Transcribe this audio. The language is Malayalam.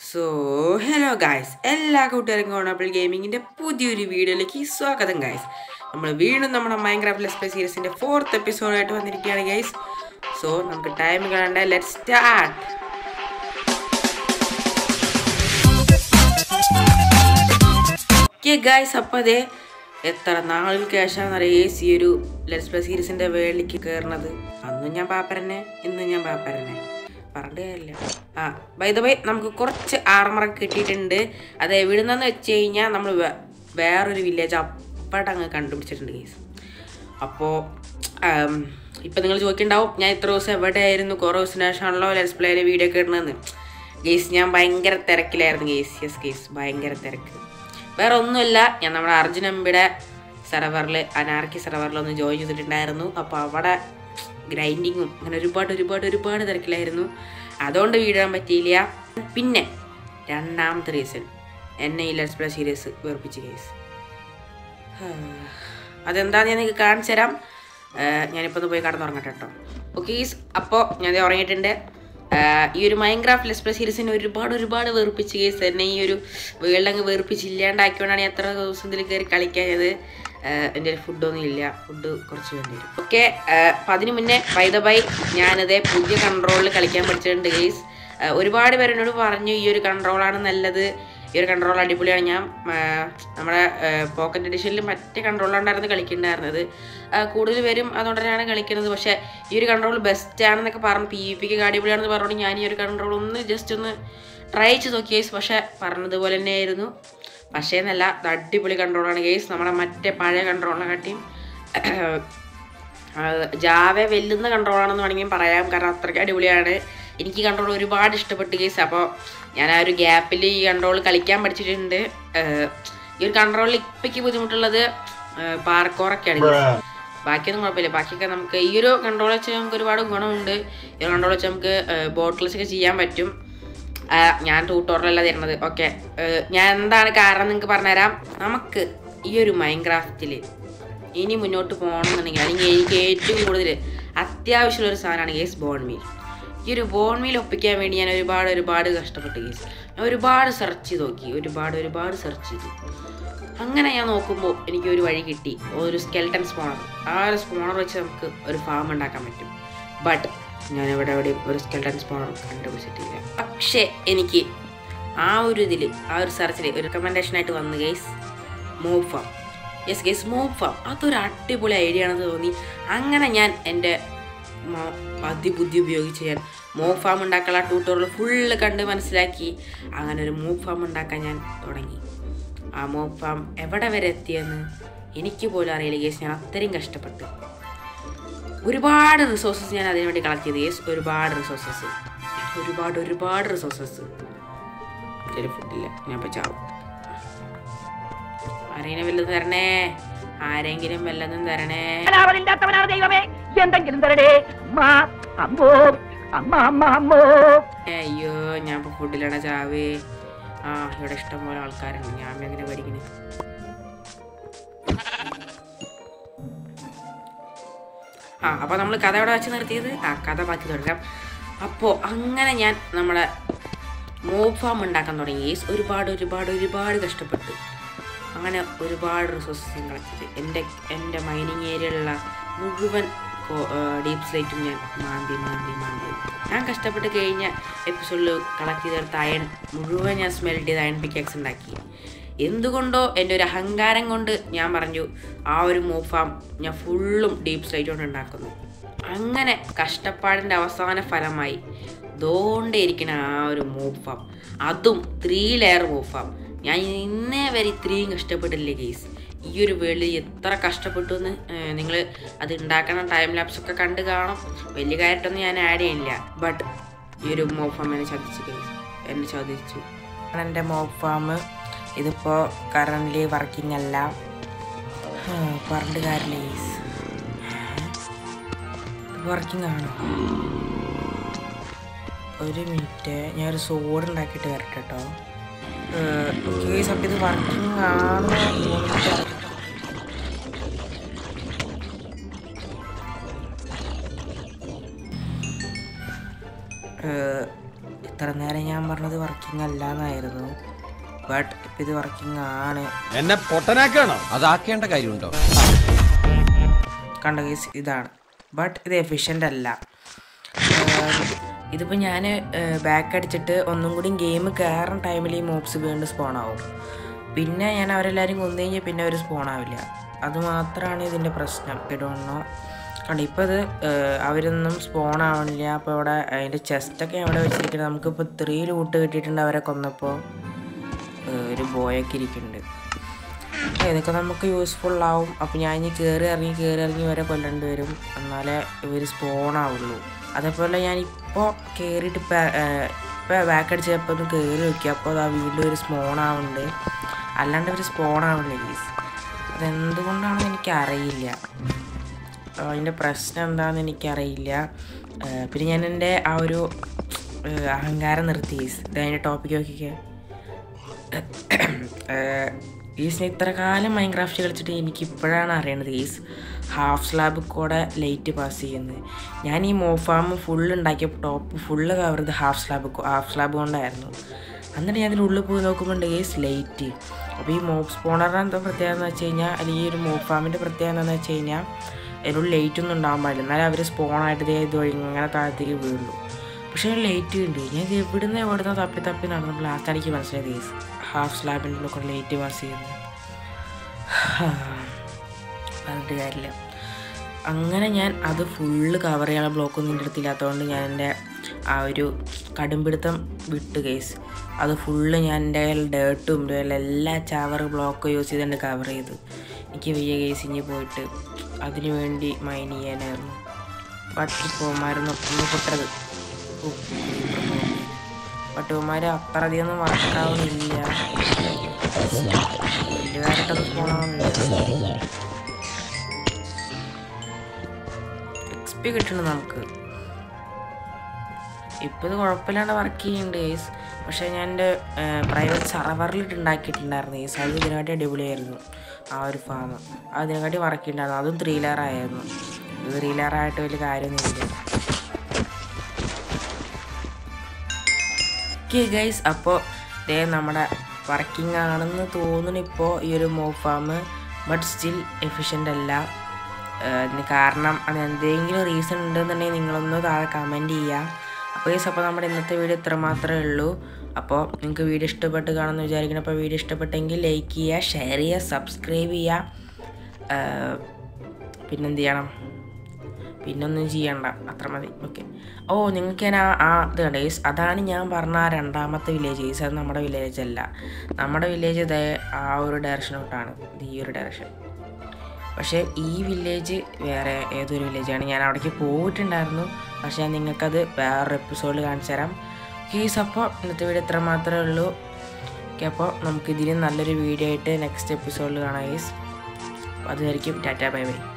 സോ ഹലോ ഗായ്സ് എല്ലാ കൂട്ടുകാർക്കും ഓണാപ്പിൾ ഗെയിമിങ്ങിൻ്റെ പുതിയൊരു വീഡിയോയിലേക്ക് സ്വാഗതം ഗായ്സ് നമ്മൾ വീണ്ടും നമ്മുടെ മൈൻക്രാഫ്റ്റ് ലെസ് പ്ലേ സീരീസിൻ്റെ ഫോർത്ത് എപ്പിസോഡായിട്ട് വന്നിരിക്കുകയാണ് ഗൈസ് സോ നമുക്ക് ടൈം കാണണ്ട ലെറ്റ് സ്റ്റാർട്ട് ഓക്കെ ഗായ്സ് അപ്പോൾ അതെ എത്ര നാളുകൾക്ക് ശേഷമാണെന്നറിയാം ഗൈസ് ഈ ഒരു ലെറ്റ്സ് പ്ലേ സീരീസിൻ്റെ വേളിലേക്ക് കയറുന്നത് അന്നും ഞാൻ പാപ്പരനെ ഇന്നും ഞാൻ പാപ്പരനെ പറഞ്ഞിട്ട് കാര്യമില്ല ആ ബൈ ദ ബൈ നമുക്ക് കുറച്ച് ആർമറൊക്കെ കിട്ടിയിട്ടുണ്ട് അത് എവിടുന്നെന്ന് വെച്ച് കഴിഞ്ഞാൽ നമ്മൾ വേ- വേറൊരു വില്ലേജ് അപ്പായിട്ട് അങ്ങ് കണ്ടുപിടിച്ചിട്ടുണ്ട് ഗൈസ് അപ്പോൾ ഇപ്പം നിങ്ങൾ ചോദിക്കുന്നുണ്ടാവും ഞാൻ ഇത്ര ദിവസം എവിടെയായിരുന്നു കുറേ ദിവസത്തിന് ശേഷമാണല്ലോ ലെറ്റ്സ് പ്ലേയിലെ വീഡിയോ ഒക്കെ ഇടുന്നതെന്ന് ഗെയ്സ് ഞാൻ ഭയങ്കര തിരക്കിലായിരുന്നു ഗെയ്സ് യെസ് ഗെയ്സ് ഭയങ്കര തിരക്ക് വേറെ ഒന്നുമില്ല ഞാൻ നമ്മുടെ അർജുൻ അമ്പിയുടെ സെർവറിൽ അനാർക്കി സെർവറിൽ ഒന്ന് ജോയിൻ ചെയ്തിട്ടുണ്ടായിരുന്നു അപ്പോൾ അവിടെ ഗ്രൈൻഡിങ്ങും അങ്ങനെ ഒരുപാട് ഒരുപാട് ഒരുപാട് തിരക്കിലായിരുന്നു അതുകൊണ്ട് വീഡിയോ ഇടാൻ പറ്റിയില്ല പിന്നെ രണ്ടാമത്തെ റീസൺ എന്നെ ഈ ലെറ്റ്സ് പ്ലേ സീരീസ് വെറുപ്പിച്ച് കേസ് അതെന്താന്ന് ഞാൻ നിങ്ങൾക്ക് കാണിച്ചു തരാം ഏഹ് ഞാനിപ്പോൾ ഒന്ന് പോയി കടന്നുറങ്ങട്ടെ കേട്ടോ ഓക്കെ അപ്പോൾ ഞാൻ ദേ ഉറങ്ങിയിട്ടുണ്ട് ഏഹ് ഈ ഒരു മൈൻക്രാഫ്റ്റ് ലെസ് പ്ലസ് സീരീസിനെ ഒരുപാട് ഒരുപാട് വെറുപ്പിച്ച് കേസ് എന്നെ ഈ ഒരു വേൾഡ് അങ്ങ് വെറുപ്പിച്ച് ഇല്ലാണ്ടാക്കിയോണ്ടാണ് ഞാൻ എത്ര ദിവസം ഇതിൽ കയറി കളിക്കാഞ്ഞത് ഏഹ് എൻ്റെ കയ്യിൽ ഫുഡൊന്നും ഇല്ല ഫുഡ് കുറച്ച് വേണ്ടി വരും ഓക്കെ അപ്പം അതിന് മുന്നേ ബൈ ദ ബൈ ഞാനതേ പുതിയ കൺട്രോളിൽ കളിക്കാൻ പഠിച്ചിട്ടുണ്ട് ഗെയ്സ് ഒരുപാട് പേര് എന്നോട് പറഞ്ഞു ഈ ഒരു കൺട്രോളാണ് നല്ലത് ഈ ഒരു കൺട്രോൾ അടിപൊളിയാണ് ഞാൻ ആ, നമ്മുടെ പോക്കറ്റ് എഡിഷനിൽ മറ്റേ കൺട്രോളാണ്ടായിരുന്നു കളിക്കുന്നുണ്ടായിരുന്നത് ആ, കൂടുതൽ പേരും അതുകൊണ്ട് തന്നെയാണ് കളിക്കുന്നത് പക്ഷേ ഈ ഒരു കൺട്രോൾ ബെസ്റ്റ് ആണെന്നൊക്കെ പറഞ്ഞു പി വി പിക്ക് അടിപൊളിയാണെന്ന് പറഞ്ഞുകൊണ്ട് ഞാൻ ഈ ഒരു കൺട്രോൾ ഒന്ന് ജസ്റ്റ് ഒന്ന് ട്രൈ ചെയ്ത് നോക്കി ഗേസ് പക്ഷേ പറഞ്ഞതുപോലെ തന്നെയായിരുന്നു പക്ഷേ എന്നല്ല ഇത് അടിപൊളി കൺട്രോളാണ് ഗേസ് നമ്മുടെ മറ്റേ പഴയ കൺട്രോളിനെ കാട്ടിയും ജാവ വെല്ലുന്ന കൺട്രോളാണെന്ന് വേണമെങ്കിൽ പറയാം കാരണം അത്രയ്ക്ക് അടിപൊളിയാണ് എനിക്ക് കൺട്രോൾ ഒരുപാട് ഇഷ്ടപ്പെട്ടു കേസ് അപ്പോൾ ഞാൻ ആ ഒരു ഗ്യാപ്പിൽ ഈ കൺട്രോൾ കളിക്കാൻ പഠിച്ചിട്ടുണ്ട് ഏഹ് ഈ ഒരു കൺട്രോളിൽ ഇപ്പോഴേക്ക് ബുദ്ധിമുട്ടുള്ളത് പാർക്കോറൊക്കെയാണ് guys. ബാക്കിയൊന്നും കുഴപ്പമില്ല ബാക്കിയൊക്കെ നമുക്ക് ഈ ഒരു കൺട്രോൾ വെച്ച് നമുക്ക് ഒരുപാട് ഗുണമുണ്ട് ഈ ഒരു കൺട്രോൾ വെച്ച് നമുക്ക് ബോട്ടിൽസ് ഒക്കെ ചെയ്യാൻ പറ്റും ആ, ഞാൻ ട്യൂട്ടോറിയലല്ല തരുന്നത് ഓക്കെ ഞാൻ എന്താണ് കാരണം നിങ്ങൾക്ക് പറഞ്ഞുതരാം നമുക്ക് ഈ ഒരു മൈൻക്രാഫ്റ്റിൽ ഇനി മുന്നോട്ട് പോകണമെന്നുണ്ടെങ്കിൽ അല്ലെങ്കിൽ എനിക്ക് ഏറ്റവും കൂടുതൽ അത്യാവശ്യമുള്ള ഒരു സാധനമാണ് കേസ് ബോൺ മീൽ ഈ ഒരു ബോൺ മീൽ ഒപ്പിക്കാൻ വേണ്ടി ഞാൻ ഒരുപാട് ഒരുപാട് കഷ്ടപ്പെട്ടു കേസ് ഞാൻ ഒരുപാട് സെർച്ച് ചെയ്ത് നോക്കി ഒരുപാട് ഒരുപാട് സെർച്ച് ചെയ്തു അങ്ങനെ ഞാൻ നോക്കുമ്പോൾ എനിക്ക് ഒരു വഴി കിട്ടി ഒരു സ്കെൽട്ടൻ സ്പോണർ ആ ഒരു സ്പോണർ വെച്ച് നമുക്ക് ഒരു ഫാം ഉണ്ടാക്കാൻ പറ്റും ബട്ട് ഞാൻ ഇവിടെ എവിടെയും ഒരു സ്കെൽട്ടൻ സ്പോണർ കണ്ടുപിടിച്ചിട്ടില്ല പക്ഷേ എനിക്ക് ആ ഒരു ഇതിൽ ആ ഒരു സെർച്ചിൽ ഒരു റെക്കമെൻഡേഷൻ ആയിട്ട് വന്നു guys mob farm yes guys mob farm അതൊരു അടിപൊളി ഐഡിയ ആണെന്ന് തോന്നി അങ്ങനെ ഞാൻ എൻ്റെ മ- അതിബുദ്ധി ഉപയോഗിച്ച് ഞാൻ മൂവ് ഫാം ഉണ്ടാക്കാനുള്ള ട്യൂട്ടോറിയൽ ഫുള്ള് കണ്ട് മനസ്സിലാക്കി അങ്ങനെ ഒരു മൂവ് ഫാം ഉണ്ടാക്കാൻ ഞാൻ തുടങ്ങി ആ മൂവ് ഫാം എവിടെ വരെ എത്തിയെന്ന് എനിക്ക് പോലും അറിയില്ല ഗേസ് ഞാൻ അത്രയും കഷ്ടപ്പെട്ടു ഒരുപാട് റിസോഴ്സസ് ഞാൻ അതിനു വേണ്ടി കളക്ട് ചെയ്തു ഗേസ് ഒരുപാട് റിസോഴ്സസ് ഒരുപാട് ഒരുപാട് റിസോഴ്സസ് ഒരു ഫുഡില്ല ഞാൻ ഇപ്പോൾ ചാവും ആരെങ്കിലും വല്ലതും തരണേ ആരെങ്കിലും വല്ലതും തരണേ അവരില്ലാത്തവനാണ് ദൈവമേ എന്തെങ്കിലും തരടേ അമ്മ അമ്മോ അമ്മ അമ്മ അമ്മോ അയ്യോ ഞാൻ ഇപ്പോൾ ഫുഡിലാണ് ചാവ് ആ ഇവിടെ ഇഷ്ടം പോലെ ആൾക്കാരുണ്ട് ഞാൻ എങ്ങനെ പഠിക്കുന്നത് ആ അപ്പോൾ നമ്മൾ കഥ ഇവിടെ വെച്ച് നിർത്തിയത് ആ കഥ ബാക്കി തുടരാം അപ്പോൾ അങ്ങനെ ഞാൻ നമ്മുടെ മോബ് ഫാം ഉണ്ടാക്കാൻ തുടങ്ങി Yes, ഒരുപാട് ഒരുപാട് ഒരുപാട് കഷ്ടപ്പെട്ടു അങ്ങനെ ഒരുപാട് റിസോഴ്സസ് ഞാൻ കളക്ട് ചെയ്ത് എൻ്റെ എൻ്റെ മൈനിങ് ഏരിയയിലുള്ള മുഴുവൻ ഡീപ് സ്ലൈറ്റും ഞാൻ മാന്തി മാന്തി മാന്തി ഞാൻ കഷ്ടപ്പെട്ട് കഴിഞ്ഞ എപ്പിസോഡിൽ കളക്ട് ചെയ്തെടുത്ത അയൺ മുഴുവൻ ഞാൻ സ്മെൽറ്റ് ചെയ്ത് അയൺ പിക്കാക്സ് ഉണ്ടാക്കി എന്തുകൊണ്ടോ എൻ്റെ ഒരു അഹങ്കാരം കൊണ്ട് ഞാൻ പറഞ്ഞു ആ ഒരു മൂവ് ഫാം ഞാൻ ഫുള്ളും ഡീപ്പ് സ്ലൈറ്റ് കൊണ്ട് ഉണ്ടാക്കുന്നു അങ്ങനെ കഷ്ടപ്പാടിൻ്റെ അവസാന ഫലമായി ദോണ്ടേ ഇരിക്കുന്ന ആ ഒരു മൂവ് ഫാം അതും ത്രീ ലെയർ മൂവ് ഫാം ഞാൻ ഇന്നേ വരെ ഇത്രയും കഷ്ടപ്പെട്ടില്ലേ കേസ് ഈ ഒരു വേൾഡിൽ എത്ര കഷ്ടപ്പെട്ടു എന്ന് നിങ്ങൾ അത് ഉണ്ടാക്കണ ടൈം ലാപ്സ് ഒക്കെ കണ്ട് കാണും വലിയ കാര്യമായിട്ടൊന്നും ഞാൻ ആഡ് ചെയ്യില്ല ബട്ട് ഈ ഒരു മോബ് ഫാം എന്നെ ചതിച്ചു കേസ് എന്നെ ചതിച്ചു എൻ്റെ മോബ് ഫാം ഇതിപ്പോൾ കറൻ്റ് വർക്കിംഗ് അല്ല പറഞ്ഞിട്ട് കാര്യമില്ല കേസ് വർക്കിംഗ് ആണ് ഒരു മിനിറ്റ് ഞാനൊരു സോഡ് ഉണ്ടാക്കിയിട്ട് വരട്ടെ കേട്ടോ കേസ് അപ്പം ഇത് വർക്കിംഗ് ആണോ എന്ന് എനിക്കറിയില്ല. ഏഹ്, ഇത്ര നേരം ഞാൻ പറഞ്ഞത് വർക്കിംഗ് അല്ല എന്നായിരുന്നു ബട്ട് ഇപ്പം ഇത് വർക്കിംഗ് ആണ് എന്നെ പൊട്ടനാക്കാണോ അതാക്കേണ്ട കാര്യമുണ്ടോ കണ്ട കേസ് ഇതാണ് ബട്ട് ഇത് എഫിഷ്യൻ്റ് അല്ല ഏഹ് ഇതിപ്പോൾ ഞാൻ ബാക്ക് അടിച്ചിട്ട് ഒന്നും കൂടി ഗെയിം കയറുന്ന ടൈമിൽ ഈ മോബ്സ് വീണ്ടും സ്പോൺ ആവും പിന്നെ ഞാൻ അവരെല്ലാവരും കൊന്നു കഴിഞ്ഞാൽ പിന്നെ അവർ സ്പോൺ ആവില്ല അത് മാത്രമാണ് ഇതിൻ്റെ പ്രശ്നം ഇടണോ കണ്ട ഇപ്പോൾ ഇത് ഏഹ് അവരൊന്നും സ്പോൺ ആവണില്ല അപ്പോൾ ഇവിടെ അതിൻ്റെ ചെസ്റ്റൊക്കെ അവിടെ വെച്ചിരിക്കുന്നത് നമുക്കിപ്പോൾ ത്രീ ലൂട്ട് കിട്ടിയിട്ടുണ്ട് അവരെ കൊന്നപ്പോൾ ഏഹ് ഒരു ബോയൊക്കെ ഇരിക്കുന്നുണ്ട് അപ്പോൾ ഇതൊക്കെ നമുക്ക് യൂസ്ഫുൾ ആവും അപ്പോൾ ഞാൻ ഇനി കയറി ഇറങ്ങി കയറി ഇറങ്ങി വരെ കൊല്ലേണ്ടി വരും എന്നാലേ ഇവർ സ്പോൺ ആവുള്ളൂ അതേപോലെ ഞാൻ ഇപ്പോൾ കയറിയിട്ട് ഇപ്പോൾ ഇപ്പോൾ ബാക്ക് അടിച്ചപ്പോൾ ഒന്ന് കയറി നോക്കി അപ്പോൾ അതാ വീണ്ടും ഒരു സ്പോൺ ആവുന്നുണ്ട് അല്ലാണ്ട് ഇവർ സ്പോൺ ആവുന്നില്ല ഗീസ് അതെന്തുകൊണ്ടാണെന്ന് എനിക്കറിയില്ല അതിൻ്റെ പ്രശ്നം എന്താണെന്ന് എനിക്കറിയില്ല ഏഹ് പിന്നെ ഞാൻ എൻ്റെ ആ ഒരു ഏഹ് അഹങ്കാരം നിർത്തി ഗീസ് ഇത് അതിൻ്റെ ടോപ്പിക്ക് നോക്കിക്കേ ഈസിനെ ഇത്ര കാലം മൈൻക്രാഫ്റ്റ് കളിച്ചിട്ട് എനിക്ക് ഇപ്പോഴാണ് അറിയണത് ഈസ് ഹാഫ് സ്ലാബ് കൂടെ ലൈറ്റ് പാസ് ചെയ്യുന്നത് ഞാൻ ഈ മോ ഫാം ഫുള്ള് ഉണ്ടാക്കിയപ്പോൾ ടോപ്പ് ഫുള്ള് കവർ ചെയ്ത് ഹാഫ് സ്ലാബ് ഹാഫ് സ്ലാബ് കൊണ്ടായിരുന്നു എന്നിട്ട് ഞാൻ അതിൻ്റെ ഉള്ളിൽ പോയി നോക്കുമ്പോൾ ഈസ് ലൈറ്റ് അപ്പോൾ ഈ മോപ്പ് സ്പോണറിൻ്റെ എന്താ പ്രത്യേകത എന്ന് വെച്ച് കഴിഞ്ഞാൽ അല്ലെങ്കിൽ ഈ ഒരു മോപ്പ് ഫാമിൻ്റെ പ്രത്യേകത എന്താണെന്ന് വെച്ച് കഴിഞ്ഞാൽ അതിനുള്ള ലൈറ്റ് ഒന്നും ഉണ്ടാകാൻ പാടില്ല എന്നാലും അവർ സ്പോണായിട്ട് ഇതേ ഇത് വഴി ഇങ്ങനെ താഴത്തേക്ക് വീഴുള്ളൂ പക്ഷേ ലൈറ്റ് ഉണ്ട് ഞാൻ ഇത് എവിടുന്ന് എവിടുന്ന് തപ്പി തപ്പി നടന്നപ്പോൾ ലാസ്റ്റ് എനിക്ക് മനസ്സിലായത് കേസ് ഹാഫ് സ്ലാബിൻ്റെ കൂടെ ലൈറ്റ് പാസ് ചെയ്യുന്നു പറഞ്ഞിട്ട് കാര്യമില്ല അങ്ങനെ ഞാൻ അത് ഫുള്ള് കവർ ചെയ്യാനുള്ള ബ്ലോക്കൊന്നും എൻ്റെ അടുത്തില്ലാത്തതുകൊണ്ട് ഞാൻ എൻ്റെ ആ ഒരു കടുംപിടുത്തം വിട്ട് കേസ് അത് ഫുള്ള് ഞാൻ എൻ്റെ ഡേർട്ടും എല്ലാ ചവർ ബ്ലോക്കും യൂസ് ചെയ്തുകൊണ്ട് കവർ ചെയ്തു എനിക്ക് വലിയ കേസ് ഇനി പോയിട്ട് അതിനു വേണ്ടി മൈൻ ചെയ്യാനായിരുന്നു ബട്ട് ഇപ്പോൾ മരുന്ന് ഒന്ന് പൊട്ടരുത് പട്ടുമാര് അത്ര അധികം ഒന്നും വർക്കാവുന്നില്ല വലുതായിട്ടൊന്നും പോകണമെന്നില്ല എക്സ് പി കിട്ടണം നമുക്ക് ഇപ്പം ഇത് കുഴപ്പമില്ലാണ്ട് വർക്ക് ചെയ്യുന്നുണ്ട് ഗൈസ് പക്ഷേ ഞാൻ എൻ്റെ പ്രൈവറ്റ് സർവറിലിട്ട് ഉണ്ടാക്കിയിട്ടുണ്ടായിരുന്നു ഗൈസ് അത് ഇതിനെക്കാട്ടി അടിപൊളിയായിരുന്നു ആ ഒരു ഫാം അതിനെക്കാട്ടി വർക്ക് ഉണ്ടായിരുന്നു അതും ത്രീ ലെയർ ആയിരുന്നു ഇത് ത്രീ ലെയർ ആയിട്ട് വലിയ കാര്യമൊന്നുമില്ല ഓക്കെ ഗൈസ് അപ്പോൾ ദേ നമ്മുടെ വർക്കിംഗ് ആണെന്ന് തോന്നുന്നു ഇപ്പോൾ ഈ ഒരു മോ ഫാം ബട്ട് സ്റ്റിൽ എഫിഷ്യൻ്റ് അല്ല ഏഹ് അതിന് കാരണം അത് എന്തെങ്കിലും റീസൺ ഉണ്ടെന്നുണ്ടെങ്കിൽ നിങ്ങളൊന്ന് താഴെ കമൻറ്റ് ചെയ്യുക അപ്പോൾ ഗൈസ് അപ്പോൾ നമ്മുടെ ഇന്നത്തെ വീഡിയോ ഇത്ര മാത്രമേ ഉള്ളൂ അപ്പോൾ നിങ്ങൾക്ക് വീഡിയോ ഇഷ്ടപ്പെട്ട് കാണുമെന്ന് വിചാരിക്കണം അപ്പോൾ വീഡിയോ ഇഷ്ടപ്പെട്ടെങ്കിൽ ലൈക്ക് ചെയ്യുക ഷെയർ ചെയ്യുക സബ്സ്ക്രൈബ് ചെയ്യുക ഏഹ് പിന്നെന്ത് ചെയ്യണം പിന്നൊന്നും ചെയ്യണ്ട അത്ര മതി ഓക്കെ ഓ നിങ്ങൾക്ക് ഞാൻ ആ ആ ഇത് കണ്ട ഗൈസ് അതാണ് ഞാൻ പറഞ്ഞ ആ രണ്ടാമത്തെ വില്ലേജ് ഗൈസ് അത് നമ്മുടെ വില്ലേജ് അല്ല നമ്മുടെ വില്ലേജ് ഇതേ ആ ഒരു ഡയറക്ഷനോട്ടാണ് ഇത് ഈ ഒരു ഡയറക്ഷൻ പക്ഷേ ഈ വില്ലേജ് വേറെ ഏതൊരു വില്ലേജാണ് ഞാൻ അവിടേക്ക് പോയിട്ടുണ്ടായിരുന്നു പക്ഷേ ഞാൻ നിങ്ങൾക്കത് വേറൊരു എപ്പിസോഡിൽ കാണിച്ചു തരാം ഗൈസ് അപ്പോൾ ഇന്നത്തെ വീഡിയോ ഇത്ര മാത്രമേ ഉള്ളൂ ഓക്കെ അപ്പോൾ നമുക്ക് ഇതിലും നല്ലൊരു വീഡിയോ ആയിട്ട് നെക്സ്റ്റ് എപ്പിസോഡിൽ കാണാം ഗൈസ് അതുമായിരിക്കും ടാറ്റാ ബൈ ബൈ